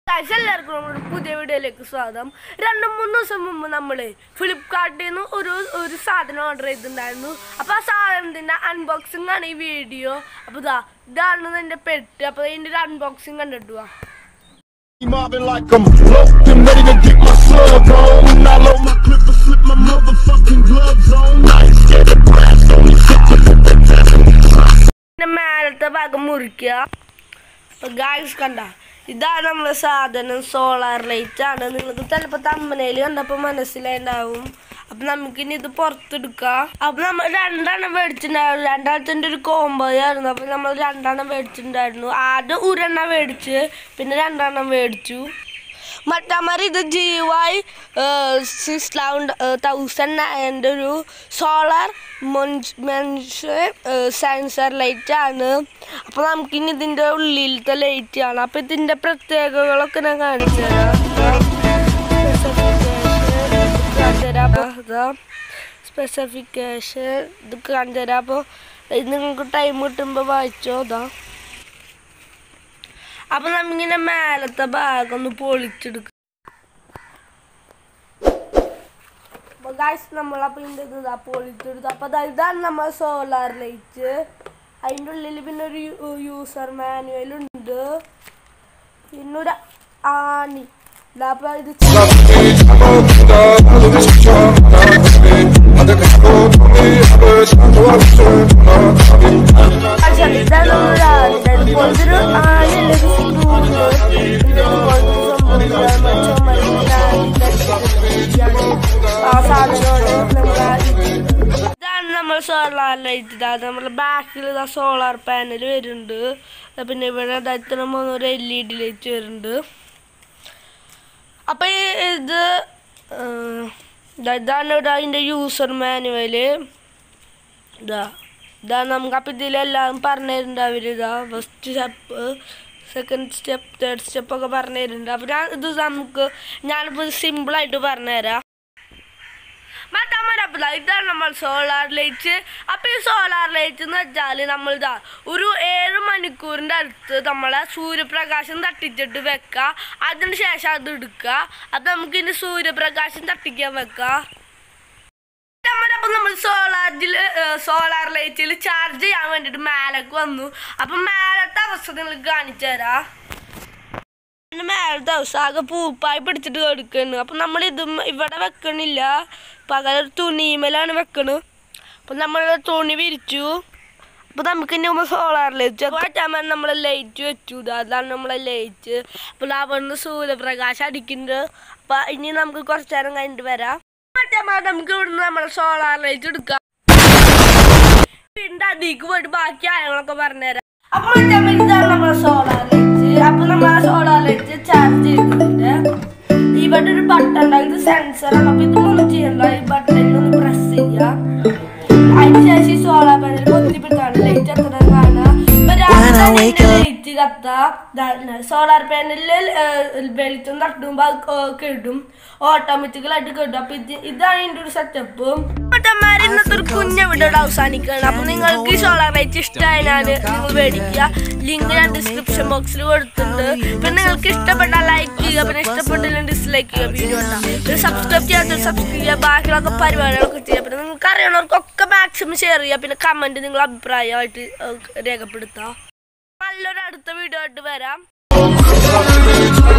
Guys എല്ലാവർക്കും നമ്മുടെ പുതിയ വീഡിയോയിലേക്ക് സ്വാഗതം രണ്ട് മൂന്ന് ദിവസം മുമ്പ് നമ്മൾ ഫ്ലിപ്കാർട്ടിൽ നിന്ന് ഒരു ഒരു സാധനം ഓർഡർ ചെയ്തിട്ടുണ്ടായിരുന്നു അപ്പോൾ ആ സാധനത്തിൻ്റെ അൺബോക്സിംഗ് ആണ് ഈ വീഡിയോ അപ്പോൾ ഇതാ ഇതാണ് എൻ്റെ പെട്ട് അപ്പോൾ ഇതിൻ്റെ ഒരു അൺബോക്സിംഗ് കണ്ടിട്ട് പോവാം Mobbing like I'm locked and ready to get my slug on. I load my clip and slip my motherfucking gloves on. പിന്നെ മേലത്തെ ഭാഗം മുറിക്കുക അപ്പോൾ ഗായ്സ് കണ്ട ഇതാണ് നമ്മളെ സാധനം സോളാർ ലൈറ്റ് ആണ് നിങ്ങൾക്ക് ചിലപ്പോൾ തമ്മനയിൽ കണ്ടപ്പോൾ മനസ്സിലായിട്ടുണ്ടാവും അപ്പം നമുക്കിനി ഇത് പുറത്തെടുക്കാം അപ്പം നമ്മൾ രണ്ടെണ്ണം മേടിച്ചിട്ടുണ്ടായിരുന്നു രണ്ടാമത്തിൻ്റെ ഒരു കോംബോ ആയിരുന്നു അപ്പം നമ്മൾ രണ്ടെണ്ണം മേടിച്ചിട്ടുണ്ടായിരുന്നു ആദ്യം ഒരെണ്ണം മേടിച്ച് പിന്നെ രണ്ടെണ്ണം മേടിച്ചു മറ്റമാരി ഇത് ജി വൈ സിക്സ് തൗസൻഡ് നയൻ്റെ ഒരു സോളാർ മെൻഷൻ സെൻസർ ലൈറ്റ് ആണ് അപ്പോൾ നമുക്കിനി ഇതിൻ്റെ ഉള്ളിലത്തെ ലൈറ്റ് ആണ് അപ്പോൾ ഇതിൻ്റെ പ്രത്യേകതകളൊക്കെ ഞാൻ കാണിച്ചു തരാം സ്പെസിഫിക്കേഷൻ ഇത് കാണിച്ചു തരാം അപ്പോൾ ഇത് നിങ്ങൾക്ക് ടൈം കിട്ടുമ്പോൾ വായിച്ചോ അതാ അപ്പൊ നമ്മിങ്ങനെ മേലത്തെ ഭാഗം ഒന്ന് പൊളിച്ചെടുക്കും അപ്പൊ ഗായ്സ് നമ്മളപ്പോ ഇതിന്റെ ഇത് ഇതാ പൊളിച്ചെടുത്തു അപ്പൊ ദാ ഇതാണ് നമ്മൾ സോളാർ ലൈറ്റ് അതിൻ്റെ ഉള്ളിൽ പിന്നെ ഒരു യൂസർ മാനുവൽ ഉണ്ട് പിന്നെ ഒരു ആണി ഇതാ അപ്പൊ ഇത് പക്ഷേ ഇതാണ് നമ്മൾ ആണി ഇതുപോലത്തെ ഒരു ആണിയുള്ള ഒരു സ്ക്രൂ ഉണ്ട് ഇതുപോലത്തെ ഒരു സംഭവം മറ്റോ ആ സാധനമാണ് നമ്മൾ ഇതാണ് നമ്മൾ സോളാർ ലൈറ്റ് ഇതാ നമ്മുടെ ബാക്കിൽ ഇതാ സോളാർ പാനൽ വരുന്നുണ്ട് പിന്നെ ഇവിടെ ഇത്ര ഒരു എൽ ഇ ഡി ലൈറ്റ് വരുന്നുണ്ട് അപ്പം ഇത് ആ, ഇതാ ഇതാണ് ഇവിടെ അതിൻ്റെ യൂസർ മാനുവല് ഇതാ ഇതാ നമുക്ക് അപ്പം ഇതിലെല്ലാം പറഞ്ഞു തരുന്നുണ്ട് അവർ ഇതാ first step second step third step ഒക്കെ പറഞ്ഞു തരുന്നുണ്ട് അപ്പം ഞാൻ ഇത് നമുക്ക് ഞാനിപ്പോൾ സിമ്പിളായിട്ട് പറഞ്ഞുതരാം മറ്റമ്മരപ്പത ഇതാണ് നമ്മൾ സോളാർ ലൈറ്റ് അപ്പം ഈ സോളാർ ലൈറ്റ് എന്ന് വെച്ചാൽ നമ്മളിതാ ഒരു ഏഴ് മണിക്കൂറിൻ്റെ അടുത്ത് നമ്മളെ സൂര്യപ്രകാശം തട്ടിച്ചിട്ട് വെക്കുക അതിന് ശേഷം അത് എടുക്കുക അത് നമുക്ക് ഇനി സൂര്യപ്രകാശം തട്ടിക്കാൻ വെക്കാം അപ്പം നമ്മൾ സോളാറിൽ സോളാർ ലൈറ്റിൽ ചാർജ് ചെയ്യാൻ വേണ്ടിയിട്ട് മേലേക്ക് വന്നു അപ്പം മേലത്തെ അവസ്ഥ നിങ്ങൾക്ക് കാണിച്ചു തരാം പിന്നെ മേലത്തെ അവസ്ഥ ആകെ പൂപ്പായി പിടിച്ചിട്ട് കൊടുക്കുന്നു അപ്പം നമ്മൾ ഇതും ഇവിടെ വെക്കണില്ല പകരം ഒരു തുണിമേലാണ് വെക്കണത് അപ്പം നമ്മൾ തുണി വിരിച്ചു അപ്പോൾ നമുക്ക് ഇനി നമ്മൾ സോളാർ ലൈറ്റ് വെച്ചാൽ നമ്മൾ ലൈറ്റ് വെച്ചു ഇത് അതാണ് നമ്മളെ ലൈറ്റ് അപ്പോൾ അവിടുന്ന് സൂര്യപ്രകാശം അടിക്കുന്നുണ്ട് അപ്പം ഇനി നമുക്ക് കുറച്ച് നേരം കഴിഞ്ഞിട്ട് വരാം മറ്റേ നമുക്ക് ഇവിടുന്ന് നമ്മുടെ സോളാർ ലൈറ്റ് എടുക്കാം പിന്നെ അതിക്ക് പോയിട്ട് ബാക്കി കാര്യങ്ങളൊക്കെ പറഞ്ഞുതരാം അപ്പൊ മറ്റേ ഇതാണ് നമ്മുടെ സോളാർ ലൈറ്റ് അപ്പൊ നമ്മൾ സോളാർ ലൈറ്റ് ചാർജ് ചെയ്തിട്ടുണ്ട് ഇവിടെ ഒരു ബട്ടൺ ഉണ്ട് ഇത് സെൻസർ ആണ് അപ്പൊ ഇതൊന്നും ചെയ്യണ്ട ഈ ബട്ടണിൽ ഒന്ന് പ്രസ് ചെയ്യാം അതിനുശേഷം ഈ സോളാർ പാനൽ പൊത്തിപ്പിട്ടാണ് ലൈറ്റ് എത്ര കാണാം ലൈറ്റ് കത്താം സോളാർ പാനലിൽ വെളിച്ചം തട്ടുമ്പോ അത് ക- കിടും ഓട്ടോമാറ്റിക്കലായിട്ട് കിട്ടും അപ്പൊ ഇത് ഇതാണ് ഇതിന്റെ ഒരു സെറ്റപ്പ് മറ്റന്മാർ ഇന്നത്തെ ഒരു കുഞ്ഞ വീഡിയോ അവസാനിക്കുകയാണ് അപ്പൊ നിങ്ങൾക്ക് ഈ സോളാർ ലൈറ്റ് ഇഷ്ടമായാൽ നിങ്ങൾ മേടിക്കുക ലിങ്ക് ഞാൻ ഡിസ്ക്രിപ്ഷൻ ബോക്സിൽ കൊടുത്തിട്ടുണ്ട് പിന്നെ നിങ്ങൾക്ക് ഇഷ്ടപ്പെട്ടാൽ ലൈക്ക് ചെയ്യുക പിന്നെ ഇഷ്ടപ്പെട്ടില്ലെങ്കിൽ ഡിസ്ലൈക്ക് ചെയ്യുക വീഡിയോ ഉണ്ടാവും പിന്നെ സബ്സ്ക്രൈബ് ചെയ്യാത്തവർ സബ്സ്ക്രൈബ് ചെയ്യുക ബാക്കിയുള്ളൊക്കെ പരിപാടികളൊക്കെ ചെയ്യുക പിന്നെ നിങ്ങൾക്ക് അറിയണവർക്കൊക്കെ മാക്സിമം ഷെയർ ചെയ്യുക പിന്നെ കമന്റ് നിങ്ങൾ അഭിപ്രായമായിട്ട് ഏഹ്, രേഖപ്പെടുത്താം നല്ലൊരു അടുത്ത വീഡിയോ ആയിട്ട് വരാം